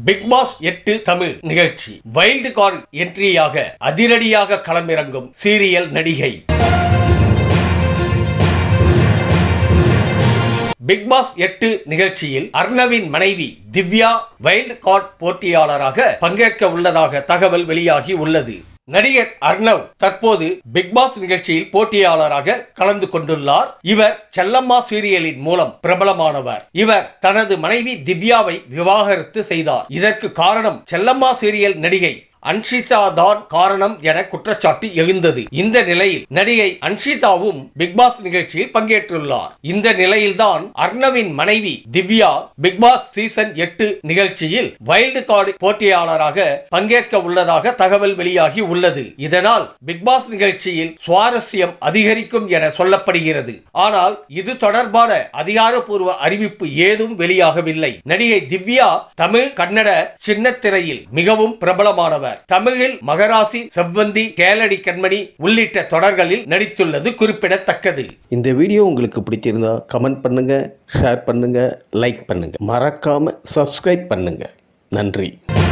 big Boss எட்டு தமிழ் நிகழ்ச்சி wild card என்ட்ரியாக அதிரடியாக களமிறங்கும் சீரியல் நடிகை பிக் பாஸ் எட்டு நிகழ்ச்சியில் அர்ணவின் மனைவி திவ்யா வைல்ட் கார்டு போட்டியாளராக பங்கேற்க உள்ளதாக தகவல் வெளியாகி உள்ளது நடிகர் அர்ணவ் தற்போது பிக் பாஸ் நிகழ்ச்சியில் போட்டியாளராக கலந்து கொண்டுள்ளார் இவர் செல்லம்மா சீரியலின் மூலம் பிரபலமானவர் இவர் தனது மனைவி திவ்யாவை விவாகரத்து செய்தார் இதற்கு காரணம் செல்லம்மா சீரியல் நடிகை அன்ஷிதா தான் காரணம் என குற்றச்சாட்டு எழுந்தது இந்த நிலையில் நடிகை அன்ஷிதாவும் பிக்பாஸ் நிகழ்ச்சியில் பங்கேற்றுள்ளார் இந்த நிலையில்தான் அர்ணவின் மனைவி திவ்யா பிக்பாஸ் சீசன் எட்டு நிகழ்ச்சியில் வைல்டு கார்டு போட்டியாளராக பங்கேற்க உள்ளதாக தகவல் வெளியாகி உள்ளது இதனால் பிக்பாஸ் நிகழ்ச்சியில் சுவாரஸ்யம் அதிகரிக்கும் என சொல்லப்படுகிறது ஆனால் இது தொடர்பான அதிகாரப்பூர்வ அறிவிப்பு ஏதும் வெளியாகவில்லை நடிகை திவ்யா தமிழ் கன்னட சின்னத்திரையில் மிகவும் பிரபலமானவர் தமிழில் மகராசி செவ்வந்தி கேளடி கண்மணி உள்ளிட்ட தொடர்களில் நடித்துள்ளது குறிப்பிடத்தக்கது இந்த வீடியோ உங்களுக்கு பிடிச்சிருந்தா கமெண்ட் பண்ணுங்க ஷேர் பண்ணுங்க லைக் பண்ணுங்க மறக்காம சப்ஸ்கிரைப் பண்ணுங்க நன்றி